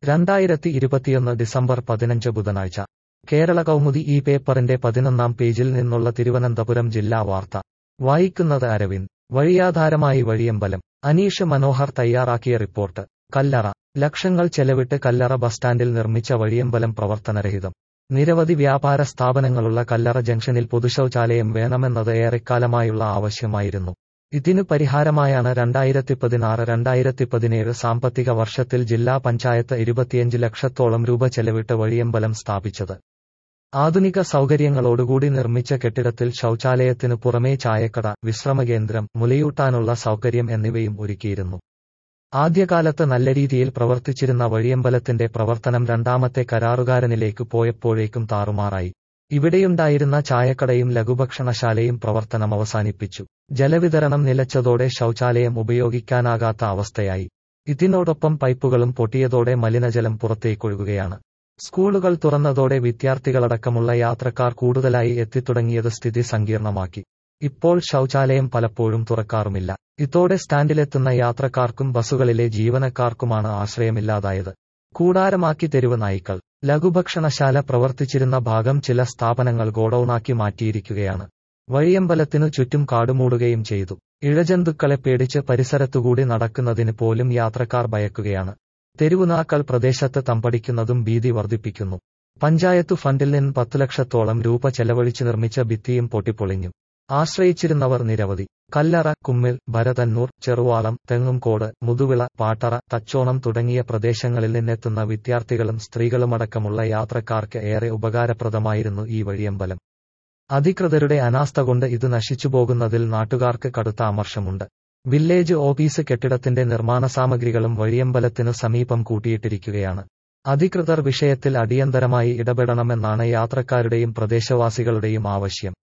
രണ്ടായിരത്തി ഇരുപത്തിയൊന്ന് ഡിസംബർ പതിനഞ്ച് ബുധനാഴ്ച കേരള കൗമുദി ഈ പേപ്പറിന്റെ പതിനൊന്നാം പേജിൽ നിന്നുള്ള തിരുവനന്തപുരം ജില്ലാ വാർത്ത വായിക്കുന്നത് അരവിന്ദ് വഴിയാധാരമായി വഴിയമ്പലം അനീഷ് മനോഹർ തയ്യാറാക്കിയ റിപ്പോർട്ട് കല്ലറ ലക്ഷങ്ങൾ ചെലവിട്ട് കല്ലറ ബസ് സ്റ്റാൻഡിൽ നിർമ്മിച്ച വഴിയമ്പലം പ്രവർത്തനരഹിതം നിരവധി വ്യാപാര സ്ഥാപനങ്ങളുള്ള കല്ലറ ജംഗ്ഷനിൽ പൊതുശൗചാലയം വേണമെന്നത് ഏറെക്കാലമായുള്ള ആവശ്യമായിരുന്നു ഇതിനു പരിഹാരമായാണ് രണ്ടായിരത്തി പതിനാറ് രണ്ടായിരത്തി പതിനേഴ് സാമ്പത്തിക വർഷത്തിൽ ജില്ലാ പഞ്ചായത്ത് ഇരുപത്തിയഞ്ച് ലക്ഷത്തോളം രൂപ ചെലവിട്ട് വഴിയമ്പലം സ്ഥാപിച്ചത് ആധുനിക സൗകര്യങ്ങളോടുകൂടി നിർമ്മിച്ച കെട്ടിടത്തിൽ ശൗചാലയത്തിനു പുറമേ ചായക്കട വിശ്രമകേന്ദ്രം മുലയൂട്ടാനുള്ള സൗകര്യം എന്നിവയും ഒരുക്കിയിരുന്നു ആദ്യകാലത്ത് നല്ല രീതിയിൽ പ്രവർത്തിച്ചിരുന്ന വഴിയമ്പലത്തിന്റെ പ്രവർത്തനം രണ്ടാമത്തെ കരാറുകാരനിലേക്ക് പോയപ്പോഴേക്കും താറുമാറായി ഇവിടെയുണ്ടായിരുന്ന ചായക്കടയും ലഘുഭക്ഷണശാലയും പ്രവർത്തനം അവസാനിപ്പിച്ചു ജലവിതരണം നിലച്ചതോടെ ശൗചാലയം ഉപയോഗിക്കാനാകാത്ത അവസ്ഥയായി ഇതിനോടൊപ്പം പൈപ്പുകളും പൊട്ടിയതോടെ മലിനജലം പുറത്തേക്കൊഴുകുകയാണ് സ്കൂളുകൾ തുറന്നതോടെ വിദ്യാർത്ഥികളടക്കമുള്ള യാത്രക്കാർ കൂടുതലായി എത്തിത്തുടങ്ങിയത് സ്ഥിതി സങ്കീർണമാക്കി ഇപ്പോൾ ശൗചാലയം പലപ്പോഴും തുറക്കാറുമില്ല ഇതോടെ സ്റ്റാൻഡിലെത്തുന്ന യാത്രക്കാർക്കും ബസ്സുകളിലെ ജീവനക്കാർക്കുമാണ് ആശ്രയമില്ലാതായത് കൂടാരമാക്കി തെരുവ് നായ്ക്കൾ ലഘുഭക്ഷണശാല പ്രവർത്തിച്ചിരുന്ന ഭാഗം ചില സ്ഥാപനങ്ങൾ ഗോഡൌണാക്കി മാറ്റിയിരിക്കുകയാണ് വഴിയമ്പലത്തിനു ചുറ്റും കാടുമൂടുകയും ചെയ്തു ഇഴജന്തുക്കളെ പേടിച്ച് പരിസരത്തുകൂടി നടക്കുന്നതിന് പോലും യാത്രക്കാർ ഭയക്കുകയാണ് തെരുവുനാക്കൾ പ്രദേശത്ത് തമ്പടിക്കുന്നതും ഭീതി വർദ്ധിപ്പിക്കുന്നു പഞ്ചായത്തു ഫണ്ടിൽ നിന്ന് പത്തു ലക്ഷത്തോളം രൂപ ചെലവഴിച്ച് നിർമ്മിച്ച ഭിത്തിയും പൊട്ടിപ്പൊളിഞ്ഞു ആശ്രയിച്ചിരുന്നവർ നിരവധി കല്ലറ കുമ്മിൽ ഭരതന്നൂർ ചെറുവാളം തെങ്ങുംകോട് മുതുവിള പാട്ടറ തച്ചോണം തുടങ്ങിയ പ്രദേശങ്ങളിൽ നിന്നെത്തുന്ന വിദ്യാർത്ഥികളും സ്ത്രീകളുമടക്കമുള്ള യാത്രക്കാർക്ക് ഏറെ ഉപകാരപ്രദമായിരുന്നു ഈ വഴിയമ്പലം അധികൃതരുടെ അനാസ്ഥ കൊണ്ട് ഇത് നശിച്ചുപോകുന്നതിൽ നാട്ടുകാർക്ക് കടുത്ത അമർഷമുണ്ട് വില്ലേജ് ഓഫീസ് കെട്ടിടത്തിന്റെ നിർമ്മാണ സാമഗ്രികളും വഴിയമ്പലത്തിനു സമീപം കൂട്ടിയിട്ടിരിക്കുകയാണ് അധികൃതർ വിഷയത്തിൽ അടിയന്തരമായി ഇടപെടണമെന്നാണ് യാത്രക്കാരുടെയും പ്രദേശവാസികളുടെയും ആവശ്യം